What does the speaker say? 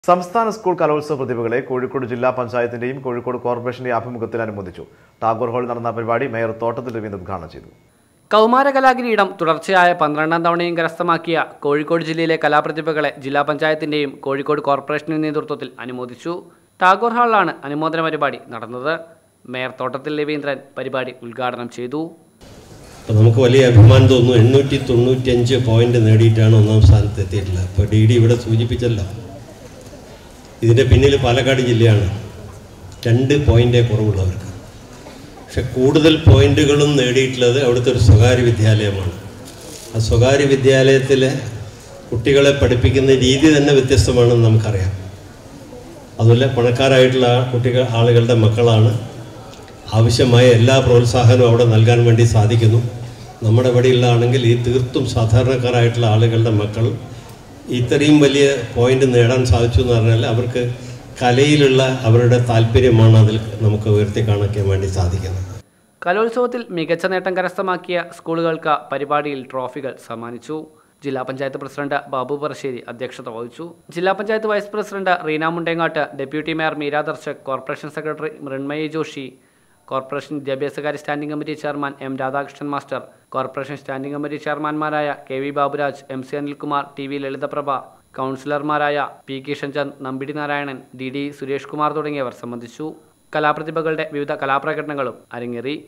സംസ്ഥാന സ്കൂൾ കലോത്സവ പ്രതിഭകളെ കോഴിക്കോട് ജില്ലാ പഞ്ചായത്തിന്റെയും കോഴിക്കോട് കോർപ്പറേഷന്റെയും ആഭിമുഖ്യത്തിൽ അനുമോദിച്ചു ടാഗോർ ഹാളിൽ നടന്ന പരിപാടി മേയർ തോട്ടത്തിൽ രവീന്ദ്രൻ ഉദ്ഘാടനം ചെയ്തു കൗമാരകലാകിരീടം തുടർച്ചയായ പന്ത്രണ്ടാം തവണയും കരസ്ഥമാക്കിയ കോഴിക്കോട് ജില്ലയിലെ കലാപ്രതിഭകളെ ജില്ലാ പഞ്ചായത്തിന്റെയും കോഴിക്കോട് കോർപ്പറേഷന്റെ നേതൃത്വത്തിൽ അനുമോദിച്ചു ടാഗോർ ഹാളിലാണ് അനുമോദന പരിപാടി നടന്നത് മേയർ തോട്ടത്തിൽ രവീന്ദ്രൻ പരിപാടി ഉദ്ഘാടനം ചെയ്തു അപ്പോൾ നമുക്ക് വലിയ അഭിമാനം തോന്നുന്നു എണ്ണൂറ്റി തൊണ്ണൂറ്റഞ്ച് പോയിന്റ് നേടിയിട്ടാണ് ഒന്നാം സ്ഥാനത്ത് എത്തിയിട്ടുള്ളത് ഇപ്പോൾ ഡി ഡി ഇവിടെ സൂചിപ്പിച്ചല്ലോ ഇതിൻ്റെ പിന്നിൽ പാലക്കാട് ജില്ലയാണ് രണ്ട് പോയിൻ്റേ കുറവുള്ളവർക്ക് പക്ഷെ കൂടുതൽ പോയിന്റുകളും നേടിയിട്ടുള്ളത് അവിടുത്തെ ഒരു സ്വകാര്യ വിദ്യാലയമാണ് ആ സ്വകാര്യ വിദ്യാലയത്തിലെ കുട്ടികളെ പഠിപ്പിക്കുന്ന രീതി തന്നെ വ്യത്യസ്തമാണെന്ന് നമുക്കറിയാം അതുപോലെ പണക്കാരായിട്ടുള്ള ആ കുട്ടികൾ ആളുകളുടെ മക്കളാണ് ആവശ്യമായ എല്ലാ പ്രോത്സാഹനവും അവിടെ നൽകാൻ വേണ്ടി സാധിക്കുന്നു നമ്മുടെ ഇവിടെയുള്ള ആണെങ്കിൽ ഈ തീർത്തും സാധാരണക്കാരായിട്ടുള്ള ആളുകളുടെ മക്കൾ ഇത്രയും വലിയ പോയിന്റ് നേടാൻ സാധിച്ചു എന്ന് പറഞ്ഞാൽ അവർക്ക് കലയിലുള്ള അവരുടെ താല്പര്യമാണ് അതിൽ നമുക്ക് ഉയർത്തി കാണിക്കാൻ വേണ്ടി സാധിക്കുന്നത് കലോത്സവത്തിൽ മികച്ച നേട്ടം കരസ്ഥമാക്കിയ സ്കൂളുകൾക്ക് പരിപാടിയിൽ ട്രോഫികൾ സമ്മാനിച്ചു ജില്ലാ പഞ്ചായത്ത് പ്രസിഡന്റ് ബാബു പറശ്ശേരി അധ്യക്ഷത വഹിച്ചു ജില്ലാ panchayat vice president Reena Mundengat deputy mayor Meera Darshak corporation secretary Mrinmayi Joshi corporation വിദ്യാഭ്യാസകാര്യ standing committee chairman M Radhakrishnan master corporation standing committee ചെയർമാൻമാരായ K V Baburaj M C Anilkumar T V Lalithaprabha കൗൺസിലർമാരായ P Kishanchand Nambidi Narayanan D D Suresh Kumar തുടങ്ങിയവർ സംബന്ധിച്ചു കലാപ്രതിഭകളുടെ വിവിധ കലാപ്രകടനങ്ങളും അരങ്ങേറി